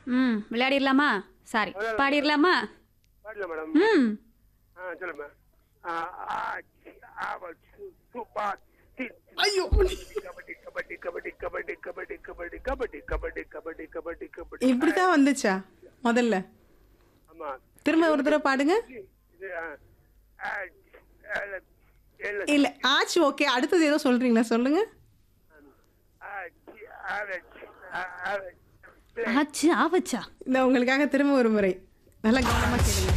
ம் விளையாடிடலாமா சாரி பாடிடலாமா பாடல மேடம் ம் ஆ சொல்லுங்க ஆ, ஆ, சி, ஆ, வ, சு, சு, பா, சி, ஐயோ கபடி கபடி கபடி கபடி கபடி கபடி கபடி கபடி கபடி கபடி கபடி இப்படிதான் வந்துச்சா முதல்ல ஆமா திரும்ப ஒரு தடவை பாடுங்க இது ஆ, ஆ, ஏழு, ஏழு, இல்ல ஆச்சு ஓகே அடுத்தது ஏதோ சொல்றீங்களா சொல்லுங்க ஆ, சி, ஆ, வ, சி, ஆ, ஆ, வ, ஆச்சு ஆவச்சா இந்த உங்களுக்காக திரும்ப ஒரு முறை நல்லா கவனமா கேளுங்க